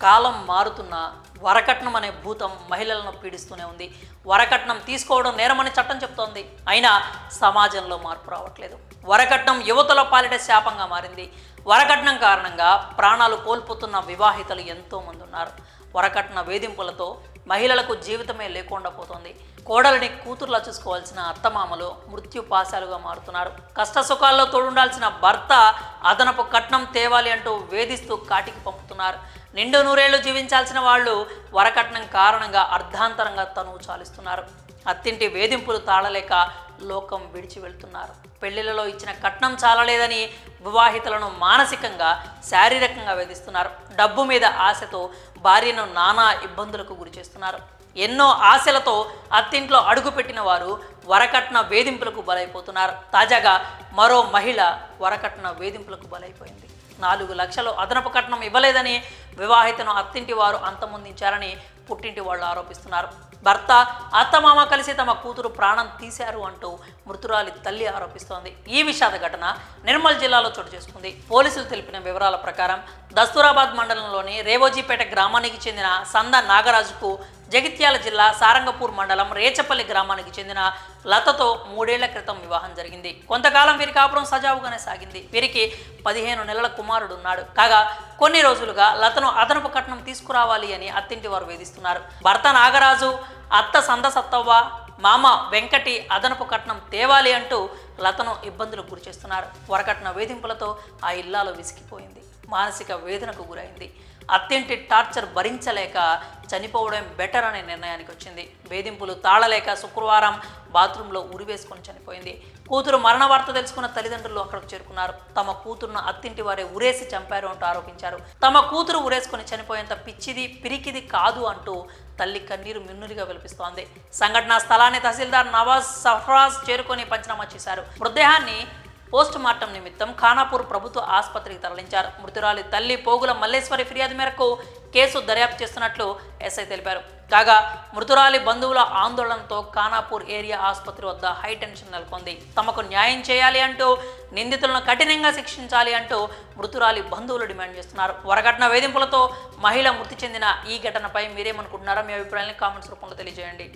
కాలం మారుతున్న వరకట్నం అనే భూతం మహిళలను పీడిస్తూనే ఉంది వరకట్నం తీసుకోవడం నేరమని చట్టం చెప్తోంది అయినా సమాజంలో మార్పు రావట్లేదు వరకట్నం యువతల పాలిట శాపంగా మారింది వరకట్నం కారణంగా ప్రాణాలు కోల్పోతున్న వివాహితలు ఎంతో మంది ఉన్నారు వరకట్న వేధింపులతో మహిళలకు జీవితమే లేకుండా పోతుంది కోడలిని కూతురులా చూసుకోవాల్సిన అత్తమామలు మృత్యుపాశాలుగా మారుతున్నారు కష్ట సుఖాల్లో తోడుండాల్సిన భర్త అదనపు కట్నం తేవాలి అంటూ వేధిస్తూ కాటికి పంపుతున్నారు నిండు నూరేళ్లు జీవించాల్సిన వాళ్ళు వరకట్నం కారణంగా అర్ధాంతరంగా తనువు చాలిస్తున్నారు అత్తింటి వేధింపులు తాళలేక లోకం విడిచి వెళ్తున్నారు పెళ్లిళ్లలో ఇచ్చిన కట్నం చాలలేదని వివాహితులను మానసికంగా శారీరకంగా వేధిస్తున్నారు డబ్బు మీద ఆశతో భార్యను నానా ఇబ్బందులకు గురి చేస్తున్నారు ఎన్నో ఆశలతో అత్తింట్లో అడుగుపెట్టిన వారు వరకట్న వేధింపులకు బలైపోతున్నారు తాజాగా మరో మహిళ వరకట్న వేధింపులకు బలైపోయింది నాలుగు లక్షలు అదనపు కట్నం ఇవ్వలేదని వివాహితను అత్తింటి వారు అంతమొందించారని పుట్టింటి వాళ్ళు ఆరోపిస్తున్నారు భర్త అత్తమామ కలిసి తమ కూతురు ప్రాణం తీశారు అంటూ మృతురాలి తల్లి ఆరోపిస్తోంది ఈ విషాద ఘటన నిర్మల్ జిల్లాలో చోటు చేసుకుంది పోలీసులు తెలిపిన వివరాల ప్రకారం దస్తూరాబాద్ మండలంలోని రేవోజీపేట గ్రామానికి చెందిన సంద నాగరాజుకు జగిత్యాల జిల్లా సారంగపూర్ మండలం రేచపల్లి గ్రామానికి చెందిన లతతో మూడేళ్ల క్రితం వివాహం జరిగింది కొంతకాలం వీరి కాపురం సజావుగానే సాగింది వీరికి పదిహేను నెలల కుమారుడు ఉన్నాడు కాగా కొన్ని రోజులుగా లతను అదనపు కట్నం తీసుకురావాలి అని అత్తింటి వారు వేధిస్తున్నారు భర్త నాగరాజు అత్త సంద సత్తవ్వ మామ వెంకటి అదనపు కట్నం తేవాలి అంటూ లతను ఇబ్బందులకు గురి చేస్తున్నారు వరకట్న వేధింపులతో ఆ ఇల్లాలు విసిగిపోయింది మానసిక వేదనకు గురైంది అత్తింటి టార్చర్ భరించలేక చనిపోవడం బెటర్ అనే నిర్ణయానికి వచ్చింది వేధింపులు తాళలేక శుక్రవారం బాత్రూంలో ఉరివేసుకొని చనిపోయింది కూతురు మరణ వార్త తెలుసుకున్న తల్లిదండ్రులు అక్కడికి చేరుకున్నారు తమ కూతురును అత్తింటి వారే ఉరేసి చంపారు అంటూ ఆరోపించారు తమ కూతురు ఉరేసుకొని చనిపోయేంత పిచ్చిది పిరికిది కాదు అంటూ తల్లి కన్నీరు మిన్నులుగా విలపిస్తోంది సంఘటనా స్థలాన్ని తహసీల్దార్ నవాజ్ సఫరాజ్ చేరుకొని పంచనామా చేశారు మృతదేహాన్ని పోస్ట్ మార్టం నిమిత్తం ఖానాపూర్ ప్రభుత్వ ఆసుపత్రికి తరలించారు మృతురాలి తల్లి పోగుల మల్లేశ్వరి ఫిర్యాదు మేరకు కేసు దర్యాప్తు చేస్తున్నట్లు ఎస్ఐ తెలిపారు కాగా మృతురాలి బంధువుల ఆందోళనతో ఖానాపూర్ ఏరియా ఆసుపత్రి వద్ద హై టెన్షన్ నెలకొంది తమకు న్యాయం చేయాలి అంటూ నిందితులను కఠినంగా శిక్షించాలి అంటూ మృతురాలి బంధువులు డిమాండ్ చేస్తున్నారు వరఘటన వేధింపులతో మహిళ మృతి చెందిన ఈ ఘటనపై మీరేమనుకుంటున్నారో మీ అభిప్రాయాన్ని కామెంట్స్ రూపంలో తెలియజేయండి